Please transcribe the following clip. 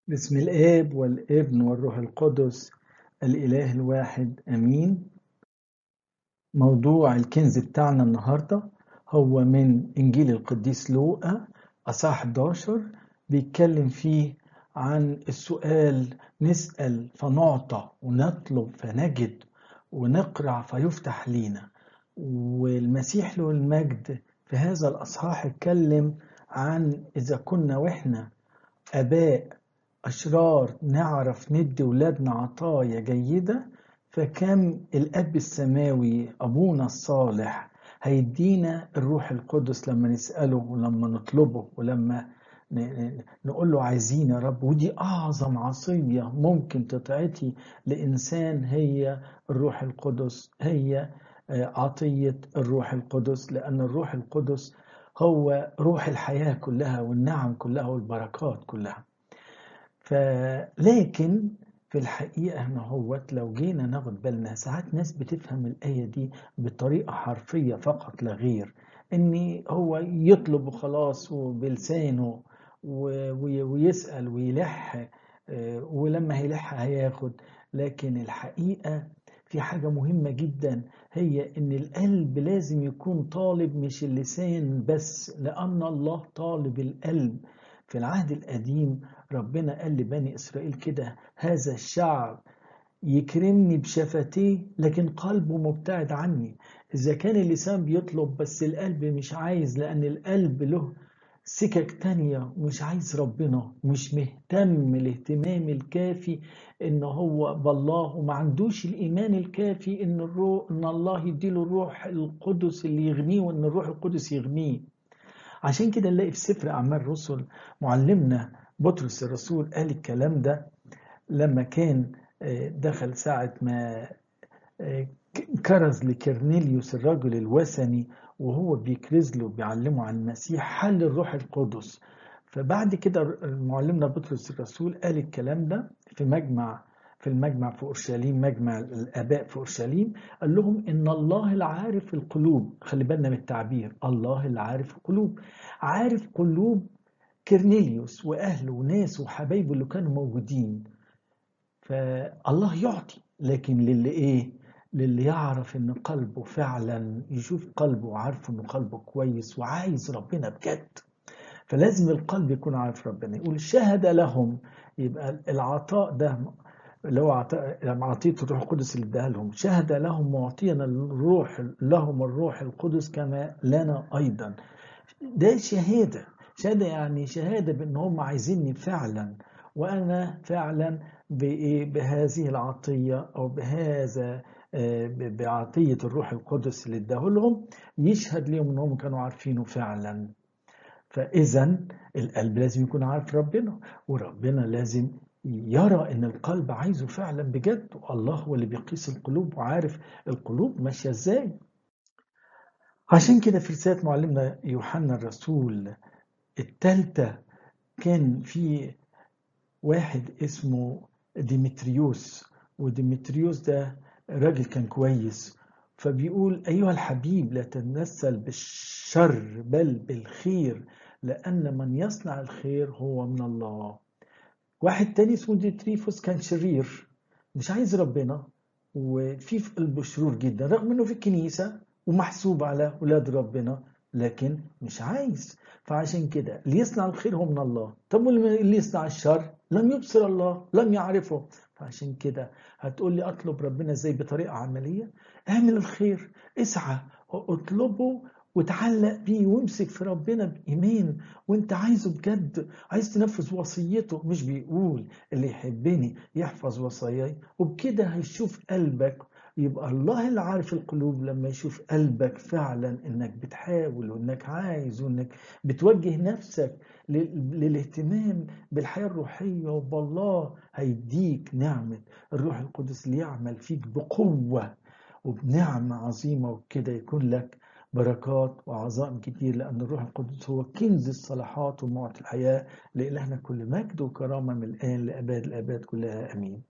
بسم الآب والابن والروح القدس الإله الواحد أمين موضوع الكنز بتاعنا النهاردة هو من إنجيل القديس لوقا أصحاح 11 بيتكلم فيه عن السؤال نسأل فنعطى ونطلب فنجد ونقرع فيفتح لينا والمسيح له المجد في هذا الأصحاح اتكلم عن إذا كنا وإحنا آباء أشرار نعرف ندي ولادنا عطايا جيدة فكم الأب السماوي أبونا الصالح هيدينا الروح القدس لما نسأله ولما نطلبه ولما نقول له عايزين يا رب ودي أعظم عصية ممكن تتعطي لإنسان هي الروح القدس هي عطية الروح القدس لأن الروح القدس هو روح الحياة كلها والنعم كلها والبركات كلها فلكن في الحقيقة هنا هوت لو جينا ناخد بالنا ساعات ناس بتفهم الآية دي بطريقة حرفية فقط لا غير إن هو يطلب وخلاص وبلسانه ويسأل ويلح ولما هيلح هياخد لكن الحقيقة في حاجة مهمة جدا هي إن القلب لازم يكون طالب مش اللسان بس لأن الله طالب القلب في العهد القديم ربنا قال لبني إسرائيل كده هذا الشعب يكرمني بشفتيه لكن قلبه مبتعد عني إذا كان اللسان بيطلب بس القلب مش عايز لأن القلب له سكك تانية مش عايز ربنا مش مهتم الاهتمام الكافي ان هو بالله وما عندوش الايمان الكافي ان الروح ان الله يديله الروح القدس اللي يغنيه وان الروح القدس يغنيه عشان كده نلاقي في سفر اعمال الرسل معلمنا بطرس الرسول قال الكلام ده لما كان دخل ساعة ما كرز لكرنيليوس الرجل الوثني وهو بيكرز له بيعلمه عن المسيح حل الروح القدس فبعد كده معلمنا بطرس الرسول قال الكلام ده في مجمع في المجمع في اورشليم مجمع الاباء في اورشليم قال لهم ان الله العارف القلوب خلي بالنا من التعبير الله العارف القلوب عارف قلوب كرنيليوس واهله وناس وحبايبه اللي كانوا موجودين فالله يعطي لكن للي ايه للي يعرف ان قلبه فعلا يشوف قلبه وعارف ان قلبه كويس وعايز ربنا بجد فلازم القلب يكون عارف ربنا يقول شهد لهم يبقى العطاء ده اللي هو عطاء لما عطيت الروح القدس اللي اداها لهم شهد لهم معطينا الروح لهم الروح القدس كما لنا ايضا ده شهاده شهاده يعني شهاده بان هم عايزيني فعلا وانا فعلا بهذه العطيه او بهذا بعطية الروح القدس اللي اداه لهم يشهد لهم انهم كانوا عارفينه فعلا فاذا القلب لازم يكون عارف ربنا وربنا لازم يرى ان القلب عايزه فعلا بجد والله هو اللي بيقيس القلوب وعارف القلوب ماشيه ازاي عشان كده في رساله معلمنا يوحنا الرسول الثالثه كان في واحد اسمه ديمتريوس وديمتريوس ده راجل كان كويس فبيقول أيها الحبيب لا تتنسل بالشر بل بالخير لأن من يصنع الخير هو من الله واحد تاني اسمه ديتريفوس كان شرير مش عايز ربنا وفي في قلبه شرور جدا رغم انه في الكنيسة ومحسوب على ولاد ربنا لكن مش عايز فعشان كده اللي يصنع الخير هو من الله طب واللي يصنع الشر لم يبصر الله لم يعرفه فعشان كده هتقول لي اطلب ربنا ازاي بطريقه عمليه اعمل الخير اسعى اطلبه وتعلق بيه وامسك في ربنا بايمان وانت عايزه بجد عايز تنفذ وصيته مش بيقول اللي يحبني يحفظ وصاياي وبكده هيشوف قلبك يبقى الله اللي عارف القلوب لما يشوف قلبك فعلا انك بتحاول وانك عايز وانك بتوجه نفسك للاهتمام بالحياة الروحية وبالله هيديك نعمة الروح القدس اللي يعمل فيك بقوة وبنعمة عظيمة وكده يكون لك بركات وعظائم كتير لأن الروح القدس هو كنز الصلاحات ومعطي الحياة لإلهنا كل مجد وكرامة من الآن لأباد الآباد كلها أمين